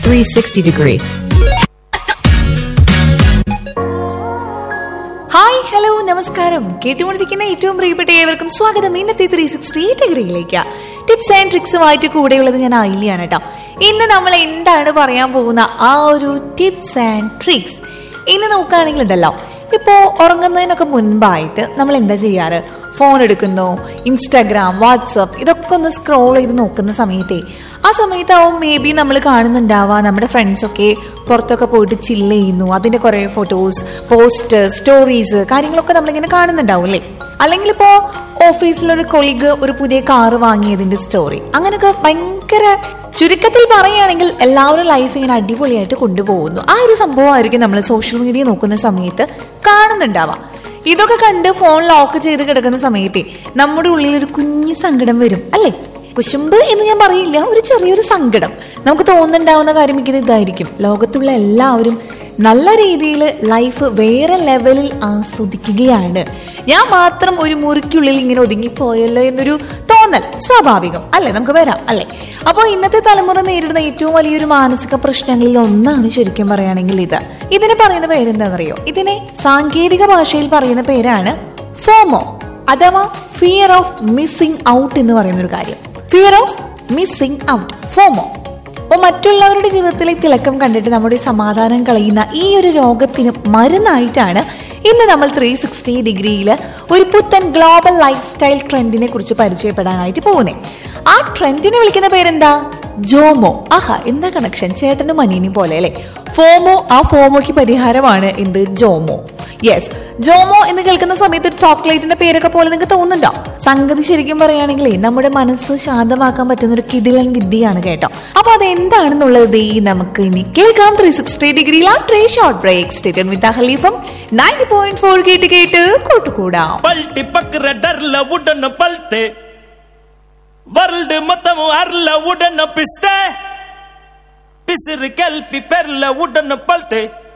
360 degree. Hi hello നമസ്കാരം കേട്ടുകൊണ്ടിരിക്കുന്ന ഏറ്റവും പ്രിയപ്പെട്ട ഏവർക്കും സ്വാഗതം ഇന്നത്തെ ത്രീ സിക്സ്റ്റി ഡിഗ്രിയിലേക്ക് ടിപ്സ് ആൻഡ് ട്രിക്സുമായിട്ട് കൂടെയുള്ളത് ഞാൻ ഐലിയാണ് കേട്ടോ ഇന്ന് നമ്മൾ എന്താണ് പറയാൻ പോകുന്ന ആ ഒരു ടിപ്സ് ആൻഡ് ട്രിക്സ് ഇന്ന് നോക്കുകയാണെങ്കിൽ ഉണ്ടല്ലോ ഇപ്പോ ഉറങ്ങുന്നതിനൊക്കെ മുൻപായിട്ട് നമ്മൾ എന്താ ചെയ്യാറ് ഫോൺ എടുക്കുന്നു ഇൻസ്റ്റാഗ്രാം വാട്സപ്പ് ഇതൊക്കെ ഒന്ന് സ്ക്രോൾ ചെയ്ത് നോക്കുന്ന സമയത്തേ ആ സമയത്താവും മേ ബി നമ്മൾ കാണുന്നുണ്ടാവുക നമ്മുടെ ഫ്രണ്ട്സൊക്കെ പുറത്തൊക്കെ പോയിട്ട് ചില്ല് ചെയ്യുന്നു അതിന്റെ കുറെ ഫോട്ടോസ് പോസ്റ്റ് സ്റ്റോറീസ് കാര്യങ്ങളൊക്കെ നമ്മളിങ്ങനെ കാണുന്നുണ്ടാവും അല്ലേ അല്ലെങ്കിൽ ഇപ്പോ ഓഫീസിലൊരു കൊളീഗ് ഒരു പുതിയ കാറ് വാങ്ങിയതിന്റെ സ്റ്റോറി അങ്ങനെയൊക്കെ ഭയങ്കര ചുരുക്കത്തിൽ പറയുകയാണെങ്കിൽ എല്ലാവരും ലൈഫ് ഇങ്ങനെ അടിപൊളിയായിട്ട് കൊണ്ടുപോകുന്നു ആ ഒരു സംഭവമായിരിക്കും നമ്മൾ സോഷ്യൽ മീഡിയ നോക്കുന്ന സമയത്ത് കാണുന്നുണ്ടാവാം ഇതൊക്കെ കണ്ട് ഫോൺ ലോക്ക് ചെയ്ത് കിടക്കുന്ന സമയത്തെ നമ്മുടെ ഉള്ളിൽ ഒരു കുഞ്ഞു സങ്കടം വരും അല്ലേ കുശുമ്പ് എന്ന് ഞാൻ പറയില്ല ഒരു ചെറിയൊരു സങ്കടം നമുക്ക് തോന്നുന്നുണ്ടാവുന്ന കാര്യം ഇങ്ങനെ ഇതായിരിക്കും ലോകത്തുള്ള എല്ലാവരും നല്ല രീതിയിൽ ലൈഫ് വേറെ ലെവലിൽ ആസ്വദിക്കുകയാണ് ഞാൻ മാത്രം ഒരു മുറിക്കുള്ളിൽ ഇങ്ങനെ ഒതുങ്ങിപ്പോയല്ലോ എന്നൊരു തോന്നൽ സ്വാഭാവികം അല്ലേ നമുക്ക് വരാം അല്ലേ അപ്പോൾ ഇന്നത്തെ തലമുറ നേരിടുന്ന ഏറ്റവും വലിയൊരു മാനസിക പ്രശ്നങ്ങളിൽ ഒന്നാണ് ശരിക്കും പറയുകയാണെങ്കിൽ ഇത് ഇതിനെ പറയുന്ന പേരെന്താണെന്നറിയോ ഇതിനെ സാങ്കേതിക ഭാഷയിൽ പറയുന്ന പേരാണ് ഫോമോ അഥവാ ഫിയർ ഓഫ് മിസ്സിംഗ് ഔട്ട് എന്ന് പറയുന്ന ഒരു കാര്യം fear of missing out FOMO അപ്പോൾ മറ്റുള്ളവരുടെ ജീവിതത്തിലെ തിളക്കം കണ്ടിട്ട് നമ്മുടെ സമാധാനം കളയുന്ന ഈ ഒരു രോഗത്തിന് മരുന്നായിട്ടാണ് ഇന്ന് നമ്മൾ ത്രീ സിക്സ്റ്റി ഡിഗ്രിയിൽ ഒരു പുത്തൻ ഗ്ലോബൽ ലൈഫ് സ്റ്റൈൽ ട്രെൻഡിനെ കുറിച്ച് പരിചയപ്പെടാനായിട്ട് പോകുന്നത് ആ ട്രെൻഡിനെ വിളിക്കുന്ന പേരെന്താ ജോമോ ആഹാ എന്താ കണക്ഷൻ ചേട്ടനും അനിയനും പോലെ അല്ലേ ഫോമോ ആ ഫോമോയ്ക്ക് പരിഹാരമാണ് എന്ത് ജോമോ യെസ് ജോമോ എന്ന് കേൾക്കുന്ന സമയത്ത് ഒരു ചോക്ലേറ്റിന്റെ പേരൊക്കെ പോലെ നിങ്ങൾക്ക് തോന്നുന്നുണ്ടോ സംഗതി ശരിക്കും പറയുകയാണെങ്കിൽ നമ്മുടെ മനസ്സ് ശാന്തമാക്കാൻ പറ്റുന്ന ഒരു കിടിലൻ വിദ്യയാണ് കേട്ടോ അപ്പൊ അത് എന്താണെന്നുള്ളത് ദേ നമുക്ക് ഇനി കേൾക്കാം three sixty degree last short break stay tuned with ഹലീഫം നയൻറ്റി പോയിന്റ് ഫോർ കേട്ട് കേട്ട് കൂട്ടുകൂടാം పల్టి పక్కర డర్ల ఉడన పల్తే వరల్డ్ మొత్తం అర్ల ఉడన పిస్తే పిసిరి కల్పి పెర్ల ఉడన పల్తే